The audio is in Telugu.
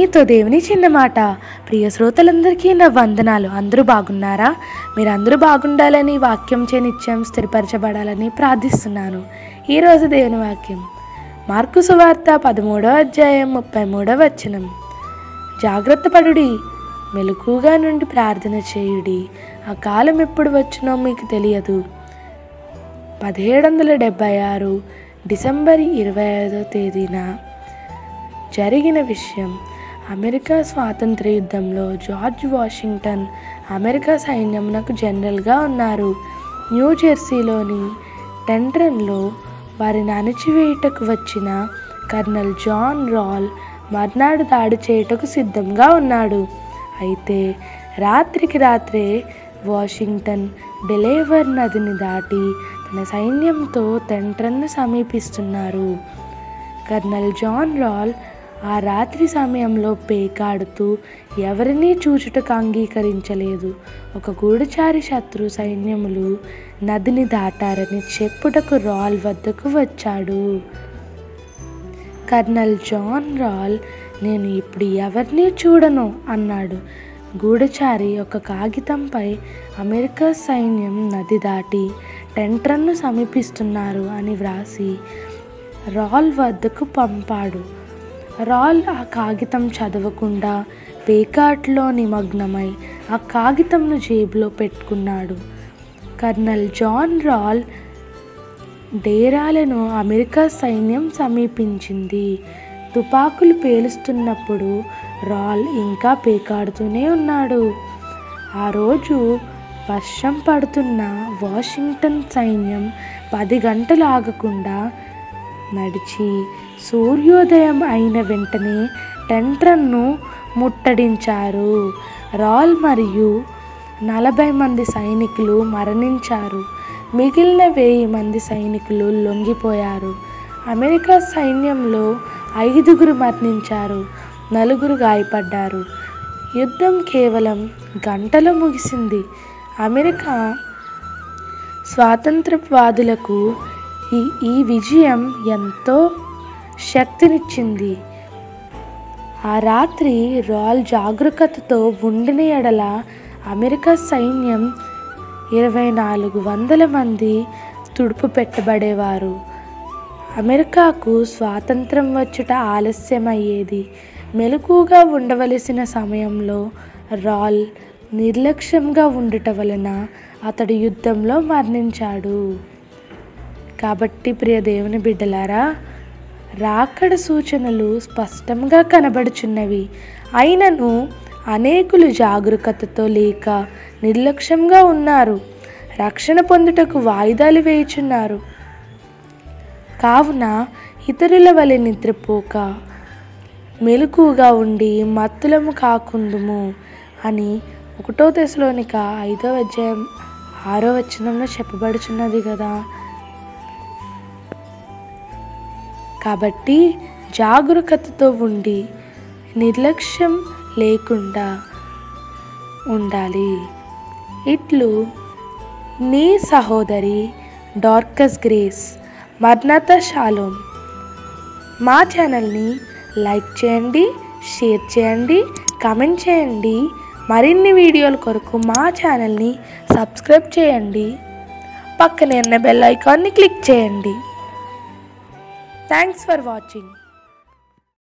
మీతో దేవుని చిన్న మాట ప్రియ శ్రోతలందరికీ నా వందనాలు అందరూ బాగున్నారా మీరు అందరూ బాగుండాలని వాక్యం చే నిత్యం స్థిరపరచబడాలని ప్రార్థిస్తున్నాను ఈరోజు దేవుని వాక్యం మార్కు సువార్త పదమూడో అధ్యాయం ముప్పై మూడో వచనం జాగ్రత్త పడుడి మెలకుగా నుండి ప్రార్థన చేయుడి ఆ కాలం ఎప్పుడు వచ్చునో మీకు తెలియదు పదిహేడు వందల డెబ్భై ఆరు డిసెంబర్ ఇరవై ఐదో తేదీన జరిగిన విషయం అమెరికా స్వాతంత్ర యుద్ధంలో జార్జ్ వాషింగ్టన్ అమెరికా సైన్యమునకు జనరల్గా ఉన్నారు న్యూ జెర్సీలోని టెంట్రన్లో వారిని అణచివేయుటకు వచ్చిన కర్నల్ జాన్ రాల్ మర్నాడు దాడి చేయుటకు సిద్ధంగా ఉన్నాడు అయితే రాత్రికి రాత్రే వాషింగ్టన్ డెలేవర్ నదిని దాటి తన సైన్యంతో టెంట్రన్ను సమీపిస్తున్నారు కర్నల్ జాన్ రాల్ ఆ రాత్రి సమయంలో పేకాడుతూ ఎవరినీ చూచుటకు అంగీకరించలేదు ఒక గూఢచారి శత్రు సైన్యములు నదిని దాటారని చెప్పుటకు రాల్ వద్దకు వచ్చాడు కర్నల్ జాన్ రాల్ నేను ఇప్పుడు ఎవరిని చూడను అన్నాడు గూఢచారి ఒక కాగితంపై అమెరికా సైన్యం నది దాటి టెంట్రన్ను సమీపిస్తున్నారు అని వ్రాసి రాల్ వద్దకు పంపాడు రాల్ ఆ కాగితం చదవకుండా పేకాట్లో నిమగ్నమై ఆ కాగితంను జేబులో పెట్టుకున్నాడు కర్నల్ జాన్ రాల్ డేరాలను అమెరికా సైన్యం సమీపించింది తుపాకులు పేలుస్తున్నప్పుడు రాల్ ఇంకా పేకాడుతూనే ఉన్నాడు ఆ రోజు వర్షం పడుతున్న వాషింగ్టన్ సైన్యం పది గంటలు ఆగకుండా నడిచి సూర్యోదయం అయిన వెంటనే టెంట్రన్ను ముట్టడించారు రాల్ మరియు నలభై మంది సైనికులు మరణించారు మిగిలిన వెయ్యి మంది సైనికులు లొంగిపోయారు అమెరికా సైన్యంలో ఐదుగురు మరణించారు నలుగురు గాయపడ్డారు యుద్ధం కేవలం గంటలో ముగిసింది అమెరికా స్వాతంత్రవాదులకు ఈ ఈ విజయం ఎంతో శక్తినిచ్చింది ఆ రాత్రి రాల్ జాగరూకతతో ఉండిన ఎడల అమెరికా సైన్యం ఇరవై నాలుగు వందల మంది తుడుపు పెట్టబడేవారు అమెరికాకు స్వాతంత్రం వచ్చుట ఆలస్యమయ్యేది మెలకుగా ఉండవలసిన సమయంలో రాల్ నిర్లక్ష్యంగా ఉండుట వలన అతడు యుద్ధంలో మరణించాడు కాబట్టి ప్రియ దేవుని బిడ్డలారా రాకడ సూచనలు స్పష్టంగా కనబడుచున్నవి అయినను అనేకులు జాగరూకతతో లేక నిర్లక్ష్యంగా ఉన్నారు రక్షణ పొందుటకు వాయిదాలు వేయుచున్నారు కావున ఇతరుల వలె నిద్రపోక మెలకుగా ఉండి మత్తులము కాకుందుము అని ఒకటో దశలోనిక ఐదో అధ్యాయం ఆరో వచనంలో చెప్పబడుచున్నది కదా కాబట్టి జాగరూకతతో ఉండి నిర్లక్ష్యం లేకుండా ఉండాలి ఇట్లు నీ సహోదరి డార్కస్ గ్రేస్ మర్నత షాలోమ్ మా ఛానల్ని లైక్ చేయండి షేర్ చేయండి కామెంట్ చేయండి మరిన్ని వీడియోల కొరకు మా ఛానల్ని సబ్స్క్రైబ్ చేయండి పక్కనే ఉన్న బెల్ ఐకాన్ని క్లిక్ చేయండి థ్యాంక్స్ ఫర్ వాచింగ్